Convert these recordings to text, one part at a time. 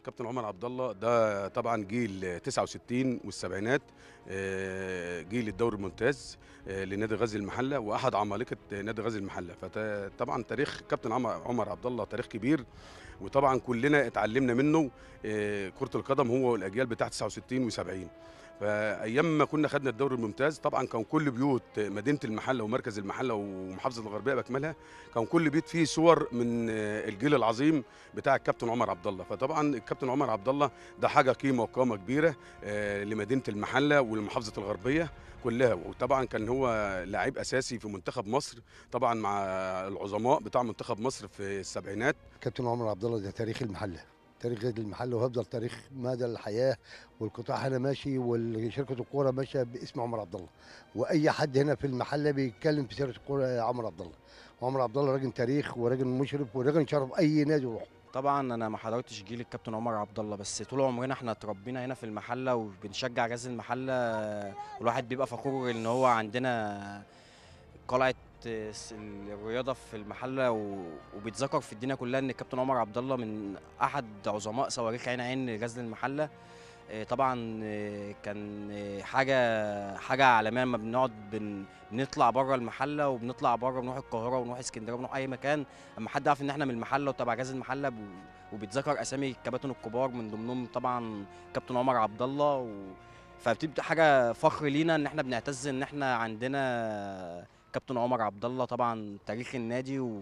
كابتن عمر عبد الله ده طبعا جيل 69 والسبعينات آه، جيل الدوري الممتاز آه، لنادي غزل المحله واحد عمالقه نادي غزل المحله فطبعا تاريخ كابتن عمر عمر عبد الله تاريخ كبير وطبعا كلنا اتعلمنا منه آه، كره القدم هو والاجيال بتاعه 69 و70 فايام ما كنا خدنا الدوري الممتاز طبعا كان كل بيوت مدينه المحله ومركز المحله ومحافظه الغربيه باكملها كان كل بيت فيه صور من آه، الجيل العظيم بتاع الكابتن عمر عبد الله فطبعا الكابتن عمر عبد الله ده حاجه قيمه وقامه كبيره آه، لمدينه المحله ولمحافظه الغربيه كلها وطبعا كان هو لاعب اساسي في منتخب مصر طبعا مع العظماء بتاع منتخب مصر في السبعينات كابتن عمر عبد الله ده تاريخ المحله تاريخ غزل المحله وهيفضل تاريخ مدى الحياه والقطاع هنا ماشي وشركه الكوره ماشيه باسم عمر عبد الله واي حد هنا في المحله بيتكلم في سيره الكوره عمر عبد الله وعمر عبد الله راجل تاريخ وراجل مشرف وراجل شرف اي نادي يروح طبعا انا ما حضرتش جيل الكابتن عمر عبد الله بس طول عمرنا احنا اتربينا هنا في المحله وبنشجع غزل المحله والواحد بيبقى فخور ان هو عندنا قلعه س- الرياضه في المحله و- وبيتذكر في الدنيا كلها ان الكابتن عمر عبد الله من احد عظماء صواريخ عين عين غزل المحله آه، طبعا آه، كان آه، حاجه حاجه عالميه لما بنقعد بن بنطلع بره المحله وبنطلع بره بنروح القاهره ونروح اسكندريه ونروح اي مكان اما حد يعرف ان احنا من المحله وتبع غزل المحله ب- وبيتذكر اسامي الكباتن الكبار من ضمنهم طبعا كابتن عمر عبد الله و... فبتبقى حاجه فخر لينا ان احنا بنعتز ان احنا عندنا كابتن عمر عبد الله طبعا تاريخ النادي و...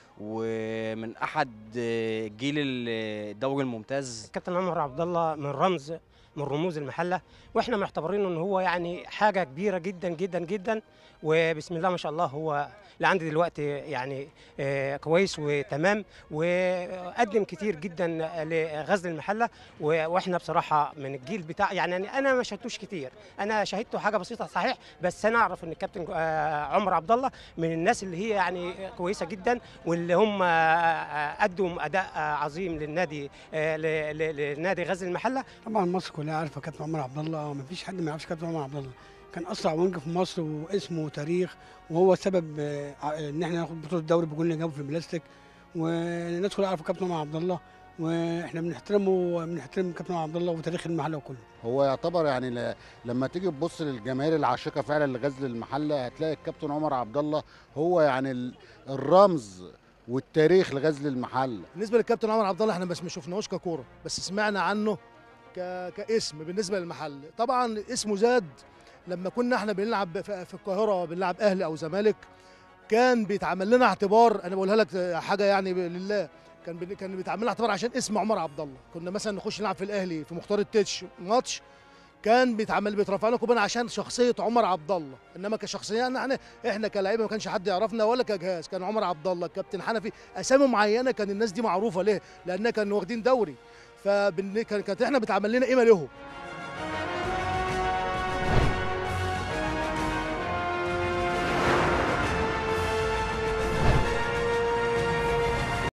ومن احد جيل الدوري الممتاز كابتن عمر عبد الله من رمز من رموز المحله واحنا معتبرينه ان هو يعني حاجه كبيره جدا جدا جدا وبسم الله ما شاء الله هو اللي عندي دلوقتي يعني آه، كويس وتمام وقدم كتير جدا لغزل المحله و- واحنا بصراحه من الجيل بتاع يعني أنا- انا ما شهدتوش كتير انا شهدته حاجه بسيطه صحيح بس انا اعرف ان الكابتن آه، عمر عبد الله من الناس اللي هي يعني كويسه جدا واللي هم آه، آه، قدموا اداء آه، عظيم للنادي آه، ل- ل- لنادي غزل المحله طبعا مصر كلها عارفه كابتن عمر عبد الله ما فيش حد ما يعرفش كابتن عمر عبد الله كان اسرع وينج في مصر واسمه وتاريخ وهو سبب آه، ع- ان احنا ناخد بطوله الدوري بجول اللي جابه في البلاستيك والناس كلها عارفه كابتن عمر عبد الله واحنا بنحترمه وبنحترم كابتن عمر عبد الله وتاريخ المحله كله هو يعتبر يعني ل... لما تيجي تبص للجماهير العاشقه فعلا لغزل المحله هتلاقي الكابتن عمر عبد الله هو يعني ال... الرمز والتاريخ لغزل المحله بالنسبه للكابتن عمر عبد الله احنا بس ما شفناهوش ككوره بس سمعنا عنه ك... كاسم بالنسبه للمحل طبعا اسمه زاد لما كنا احنا بنلعب في في القاهره بنلعب اهلي او زمالك كان بيتعمل لنا اعتبار انا بقولها لك حاجه يعني ب- لله كان بن- كان بيتعمل لنا اعتبار عشان اسم عمر عبد الله كنا مثلا نخش نلعب في الاهلي في مختار التتش ماتش كان بيتعمل بيترفع لنا كوبان عشان شخصيه عمر عبد الله انما كشخصيه احنا احنا كلاعيبه ما كانش حد يعرفنا ولا كجهاز كان عمر عبد الله الكابتن حنفي اسامي معينه كان الناس دي معروفه ليه لانها كانوا واخدين دوري فكانت احنا بتعمل لنا قيمه لهم